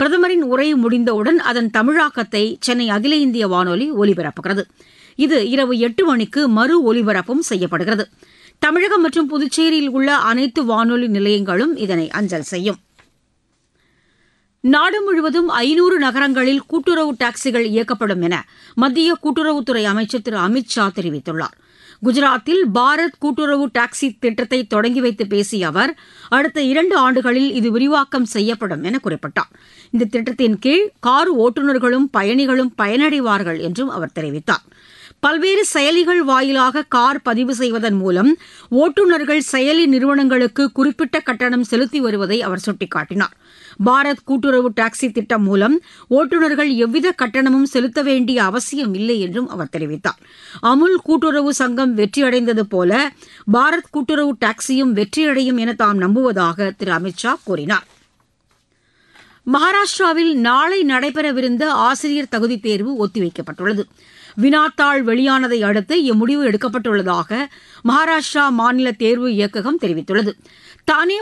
பிரதமரின் உரை முடிந்தவுடன் அதன் தமிழாக்கத்தை சென்னை அகில இந்திய வானொலி ஒலிபரப்புகிறது இது இரவு எட்டு மணிக்கு மறு ஒலிபரப்பும் செய்யப்படுகிறது தமிழகம் மற்றும் புதுச்சேரியில் உள்ள அனைத்து வானொலி நிலையங்களும் இதனை அஞ்சல் செய்யும் நாடு முழுவதும் ஐநூறு நகரங்களில் கூட்டுறவு டாக்ஸிகள் இயக்கப்படும் என மத்திய கூட்டுறவுத்துறை அமைச்சர் திரு அமித் ஷா தெரிவித்துள்ளார் குஜராத்தில் பாரத் கூட்டுறவு டாக்ஸி திட்டத்தை தொடங்கி வைத்து பேசிய அவர் அடுத்த இரண்டு ஆண்டுகளில் இது விரிவாக்கம் செய்யப்படும் என குறிப்பிட்டார் இந்த திட்டத்தின் கீழ் கார் ஓட்டுநர்களும் பயணிகளும் பயனடைவார்கள் என்றும் அவர் தெரிவித்தார் பல்வேறு செயலிகள் வாயிலாக கார் பதிவு செய்வதன் மூலம் ஓட்டுநர்கள் செயலி நிறுவனங்களுக்கு குறிப்பிட்ட கட்டணம் செலுத்தி வருவதை அவர் சுட்டிக்காட்டினார் பாரத் கூட்டுறவு டாக்ஸி திட்டம் மூலம் ஓட்டுநர்கள் எவ்வித கட்டணமும் செலுத்த வேண்டிய அவசியம் இல்லை என்றும் அவர் தெரிவித்தார் அமுல் கூட்டுறவு சங்கம் வெற்றியடைந்தது போல பாரத் கூட்டுறவு டாக்ஸியும் வெற்றியடையும் என தாம் நம்புவதாக திரு அமித் ஷா கூறினார் மகாராஷ்டிராவில் நாளை நடைபெறவிருந்த ஆசிரியர் தகுதித் தேர்வு ஒத்திவைக்கப்பட்டுள்ளது வினாத்தாள் வெளியானதை அடுத்து இம்முடிவு எடுக்கப்பட்டுள்ளதாக மகாராஷ்டிரா மாநில தேர்வு இயக்ககம் தெரிவித்துள்ளது தானே